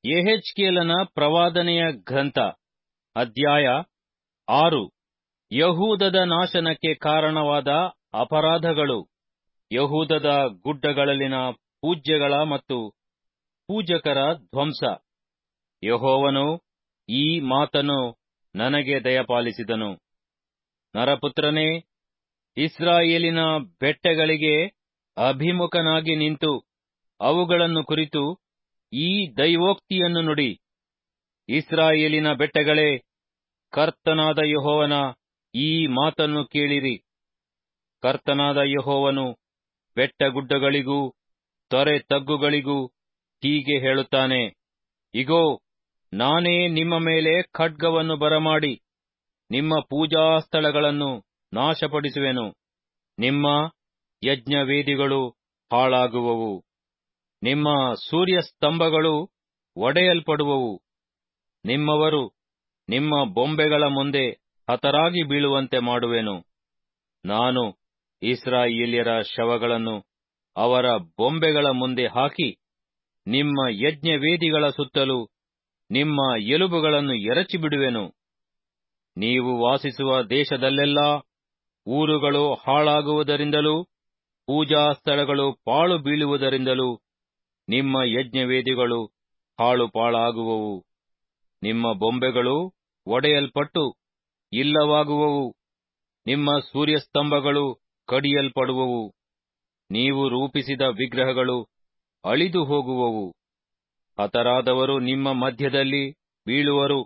ಯೆಹೆಜ್ಕೇಲನ ಪ್ರವಾದನೆಯ ಗ್ರಂಥ ಅಧ್ಯಾಯ ಆರು ಯಹೂದದ ನಾಶನಕ್ಕೆ ಕಾರಣವಾದ ಅಪರಾಧಗಳು ಯಹೂದದ ಗುಡ್ಡಗಳಲ್ಲಿನ ಪೂಜ್ಯಗಳ ಮತ್ತು ಪೂಜಕರ ಧ್ವಂಸ ಯಹೋವನು ಈ ಮಾತನ್ನು ನನಗೆ ದಯಪಾಲಿಸಿದನು ನರಪುತ್ರನೇ ಇಸ್ರಾಯೇಲಿನ ಬೆಟ್ಟಗಳಿಗೆ ಅಭಿಮುಖನಾಗಿ ನಿಂತು ಅವುಗಳನ್ನು ಕುರಿತು ಈ ದೈವೋಕ್ತಿಯನ್ನು ನುಡಿ ಇಸ್ರಾಯೇಲಿನ ಬೆಟ್ಟಗಳೇ ಕರ್ತನಾದ ಯಹೋವನ ಈ ಮಾತನ್ನು ಕೇಳಿರಿ ಕರ್ತನಾದ ಯಹೋವನು ಬೆಟ್ಟಗುಡ್ಡಗಳಿಗೂ ತೊರೆ ತಗ್ಗುಗಳಿಗೂ ಹೀಗೆ ಹೇಳುತ್ತಾನೆ ಇಗೋ ನಾನೇ ನಿಮ್ಮ ಮೇಲೆ ಖಡ್ಗವನ್ನು ಬರಮಾಡಿ ನಿಮ್ಮ ಪೂಜಾ ಸ್ಥಳಗಳನ್ನು ನಾಶಪಡಿಸುವೆನು ನಿಮ್ಮ ಯಜ್ಞವೇದಿಗಳು ಹಾಳಾಗುವವು ನಿಮ್ಮ ಸೂರ್ಯಸ್ತಂಭಗಳು ಒಡೆಯಲ್ಪಡುವವು ನಿಮ್ಮವರು ನಿಮ್ಮ ಬೊಂಬೆಗಳ ಮುಂದೆ ಹತರಾಗಿ ಬೀಳುವಂತೆ ಮಾಡುವೆನು ನಾನು ಇಸ್ರಾಯೇಲ್ಯರ ಶವಗಳನ್ನು ಅವರ ಬೊಂಬೆಗಳ ಮುಂದೆ ಹಾಕಿ ನಿಮ್ಮ ಯಜ್ಞವೇದಿಗಳ ಸುತ್ತಲೂ ನಿಮ್ಮ ಎಲುಬುಗಳನ್ನು ಎರಚಿಬಿಡುವೆನು ನೀವು ವಾಸಿಸುವ ದೇಶದಲ್ಲೆಲ್ಲಾ ಊರುಗಳು ಹಾಳಾಗುವುದರಿಂದಲೂ ಪೂಜಾ ಸ್ಥಳಗಳು ಪಾಳು ಬೀಳುವುದರಿಂದಲೂ ನಿಮ್ಮ ಯಜ್ಞವೇದಿಗಳು ಹಾಳು ಪಾಳಾಗುವವು ನಿಮ್ಮ ಬೊಂಬೆಗಳು ಒಡೆಯಲ್ಪಟ್ಟು ಇಲ್ಲವಾಗುವವು ನಿಮ್ಮ ಸೂರ್ಯಸ್ತಂಭಗಳು ಕಡಿಯಲ್ಪಡುವವು ನೀವು ರೂಪಿಸಿದ ವಿಗ್ರಹಗಳು ಅಳಿದು ಹೋಗುವವು ಹತರಾದವರು ನಿಮ್ಮ ಮಧ್ಯದಲ್ಲಿ ಬೀಳುವರು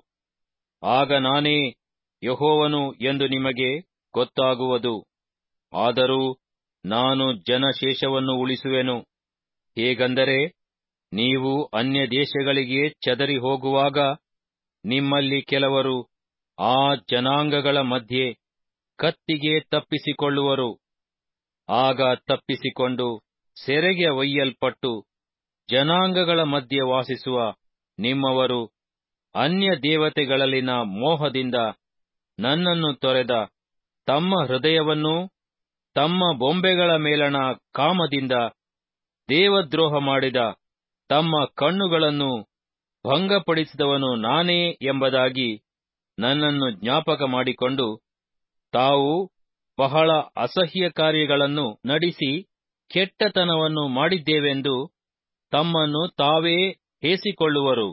ಆಗ ನಾನೇ ಯಹೋವನು ಎಂದು ನಿಮಗೆ ಗೊತ್ತಾಗುವುದು ಆದರೂ ನಾನು ಜನಶೇಷವನ್ನು ಉಳಿಸುವೆನು ಹೇಗೆಂದರೆ ನೀವು ಅನ್ಯ ದೇಶಗಳಿಗೆ ಚದರಿ ಹೋಗುವಾಗ ನಿಮ್ಮಲ್ಲಿ ಕೆಲವರು ಆ ಜನಾಂಗಗಳ ಮಧ್ಯೆ ಕತ್ತಿಗೆ ತಪ್ಪಿಸಿಕೊಳ್ಳುವರು ಆಗ ತಪ್ಪಿಸಿಕೊಂಡು ಸೆರೆಗೆ ಒಯ್ಯಲ್ಪಟ್ಟು ಜನಾಂಗಗಳ ಮಧ್ಯೆ ವಾಸಿಸುವ ನಿಮ್ಮವರು ಅನ್ಯ ದೇವತೆಗಳಲ್ಲಿನ ಮೋಹದಿಂದ ನನ್ನನ್ನು ತೊರೆದ ತಮ್ಮ ಹೃದಯವನ್ನೂ ತಮ್ಮ ಬೊಂಬೆಗಳ ಮೇಲಣ ಕಾಮದಿಂದ ದೇವದ್ರೋಹ ಮಾಡಿದ ತಮ್ಮ ಕಣ್ಣುಗಳನ್ನು ಭಂಗಪಡಿಸಿದವನು ನಾನೇ ಎಂಬುದಾಗಿ ನನ್ನನ್ನು ಜ್ಞಾಪಕ ಮಾಡಿಕೊಂಡು ತಾವು ಬಹಳ ಅಸಹ್ಯ ಕಾರ್ಯಗಳನ್ನು ನಡೆಸಿ ಕೆಟ್ಟತನವನ್ನು ಮಾಡಿದ್ದೇವೆಂದು ತಮ್ಮನ್ನು ತಾವೇ ಹೇಸಿಕೊಳ್ಳುವರು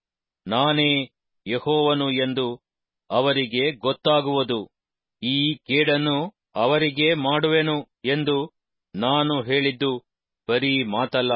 ನಾನೇ ಯಹೋವನು ಎಂದು ಅವರಿಗೆ ಗೊತ್ತಾಗುವುದು ಈ ಕೇಡನ್ನು ಅವರಿಗೆ ಮಾಡುವೆನು ಎಂದು ನಾನು ಹೇಳಿದ್ದು ಬರೀ ಮಾತಲ್ಲ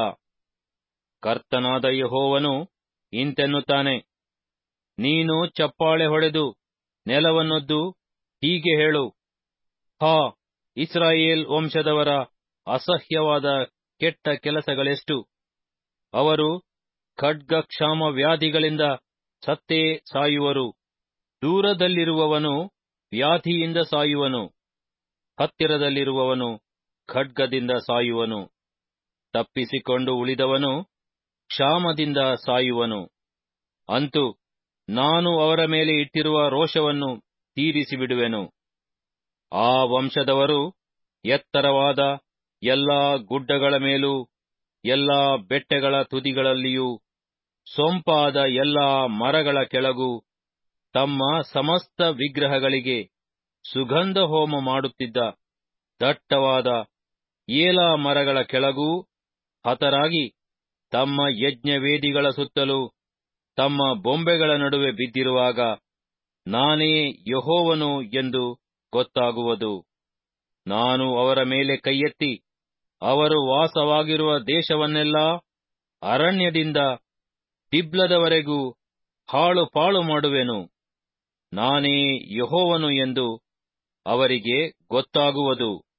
ಕರ್ತನಾದ ಯಹೋವನು ಇಂತೆನ್ನುತ್ತಾನೆ ನೀನು ಚಪ್ಪಾಳೆ ಹೊಡೆದು ನೆಲವನ್ನೊದ್ದು ಹೀಗೆ ಹೇಳು ಹಾ ಇಸ್ರಾಯೇಲ್ ವಂಶದವರ ಅಸಹ್ಯವಾದ ಕೆಟ್ಟ ಕೆಲಸಗಳೆಷ್ಟು ಅವರು ಖಡ್ಗಕ್ಷಾಮ ವ್ಯಾಧಿಗಳಿಂದ ಸತ್ತೇ ಸಾಯುವರು ದೂರದಲ್ಲಿರುವವನು ವ್ಯಾಧಿಯಿಂದ ಸಾಯುವನು ಹತ್ತಿರದಲ್ಲಿರುವವನು ಖಡ್ಗದಿಂದ ಸಾಯುವನು ತಪ್ಪಿಸಿಕೊಂಡು ಉಳಿದವನು ಕ್ಷಾಮದಿಂದ ಸಾಯುವನು ಅಂತೂ ನಾನು ಅವರ ಮೇಲೆ ಇಟ್ಟಿರುವ ರೋಷವನ್ನು ತೀರಿಸಿಬಿಡುವೆನು ಆ ವಂಶದವರು ಎತ್ತರವಾದ ಎಲ್ಲಾ ಗುಡ್ಡಗಳ ಮೇಲೂ ಎಲ್ಲಾ ಬೆಟ್ಟಗಳ ತುದಿಗಳಲ್ಲಿಯೂ ಸೊಂಪಾದ ಎಲ್ಲಾ ಮರಗಳ ಕೆಳಗೂ ತಮ್ಮ ಸಮಸ್ತ ವಿಗ್ರಹಗಳಿಗೆ ಸುಗಂಧ ಹೋಮ ಮಾಡುತ್ತಿದ್ದ ದಟ್ಟವಾದ ಏಲಾ ಮರಗಳ ಕೆಳಗೂ ಹತರಾಗಿ ತಮ್ಮ ಯಜ್ಞವೇದಿಗಳ ಸುತ್ತಲೂ ತಮ್ಮ ಬೊಂಬೆಗಳ ನಡುವೆ ಬಿದ್ದಿರುವಾಗ ನಾನೇ ಯಹೋವನು ಎಂದು ಗೊತ್ತಾಗುವುದು ನಾನು ಅವರ ಮೇಲೆ ಕೈಯೆತ್ತಿ ಅವರು ವಾಸವಾಗಿರುವ ದೇಶವನ್ನೆಲ್ಲಾ ಅರಣ್ಯದಿಂದ ದಿಬ್ಲದವರೆಗೂ ಹಾಳು ಪಾಳು ಮಾಡುವೆನು ನಾನೇ ಯಹೋವನು ಎಂದು ಅವರಿಗೆ ಗೊತ್ತಾಗುವುದು